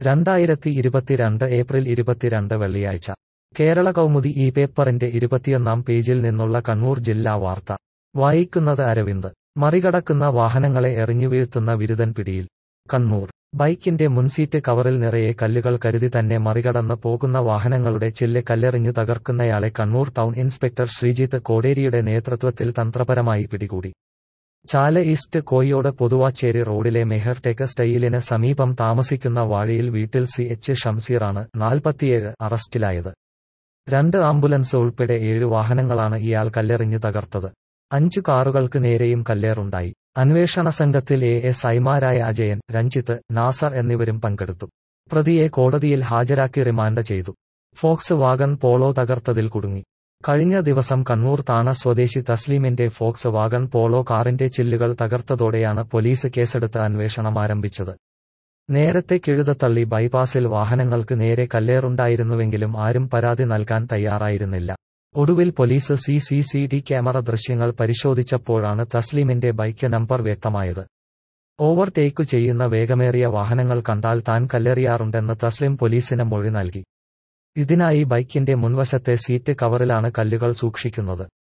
രണ്ടായിരത്തി ഇരുപത്തിരണ്ട് ഏപ്രിൽ ഇരുപത്തിരണ്ട് വെള്ളിയാഴ്ച കേരള കൗമുദി ഈ പേപ്പറിന്റെ ഇരുപത്തിയൊന്നാം പേജിൽ നിന്നുള്ള കണ്ണൂർ ജില്ലാ വാർത്ത വായിക്കുന്നത് അരവിന്ദ് മറികടക്കുന്ന വാഹനങ്ങളെ എറിഞ്ഞുവീഴ്ത്തുന്ന വിരുദൻ പിടിയിൽ കണ്ണൂർ ബൈക്കിന്റെ മുൻസീറ്റ് കവറിൽ നിറയെ കല്ലുകൾ കരുതി തന്നെ മറികടന്ന് പോകുന്ന വാഹനങ്ങളുടെ ചില്ല് കല്ലെറിഞ്ഞു തകർക്കുന്നയാളെ കണ്ണൂർ ടൗൺ ഇൻസ്പെക്ടർ ശ്രീജിത്ത് കോടേരിയുടെ നേതൃത്വത്തിൽ തന്ത്രപരമായി പിടികൂടി ചാല ഈസ്റ്റ് കോയോട് പൊതുവാച്ചേരി റോഡിലെ മെഹർടെക് സ്റ്റൈലിന് സമീപം താമസിക്കുന്ന വാഴയിൽ വീട്ടിൽ സി എച്ച് ഷംസീറാണ് നാൽപ്പത്തിയേഴ് അറസ്റ്റിലായത് രണ്ട് ആംബുലൻസ് ഉൾപ്പെടെ ഏഴ് വാഹനങ്ങളാണ് ഇയാൾ കല്ലെറിഞ്ഞു തകർത്തത് അഞ്ചു കാറുകൾക്ക് നേരെയും കല്ലേറുണ്ടായി അന്വേഷണ സംഘത്തിൽ എ എസ് ഐമാരായ അജയൻ രഞ്ജിത്ത് നാസർ എന്നിവരും പങ്കെടുത്തു പ്രതിയെ കോടതിയിൽ ഹാജരാക്കി റിമാൻഡ് ചെയ്തു ഫോക്സ് വാഗൺ പോളോ തകർത്തതിൽ കുടുങ്ങി കഴിഞ്ഞ ദിവസം കണ്ണൂർ താണ സ്വദേശി തസ്ലീമിന്റെ ഫോക്സ് വാഗൺ പോളോ കാറിന്റെ ചില്ലുകൾ തകർത്തതോടെയാണ് പോലീസ് കേസെടുത്ത് അന്വേഷണം ആരംഭിച്ചത് നേരത്തെ കിഴുതത്തള്ളി ബൈപ്പാസിൽ വാഹനങ്ങൾക്ക് നേരെ കല്ലേറുണ്ടായിരുന്നുവെങ്കിലും ആരും പരാതി നൽകാൻ തയ്യാറായിരുന്നില്ല ഒടുവിൽ police C C C T camera ദൃശ്യങ്ങൾ പരിശോധിച്ചപ്പോഴാണ് തസ്ലീമിന്റെ ബൈക്ക് നമ്പർ വ്യക്തമായത് ഓവർടേക്ക് ചെയ്യുന്ന വേഗമേറിയ വാഹനങ്ങൾ കണ്ടാൽ താൻ കല്ലെറിയാറുണ്ടെന്ന് തസ്ലിം പോലീസിന് മൊഴി നൽകി ഇതിനായി ബൈക്കിന്റെ മുൻവശത്തെ സീറ്റ് കവറിലാണ് കല്ലുകൾ സൂക്ഷിക്കുന്നത്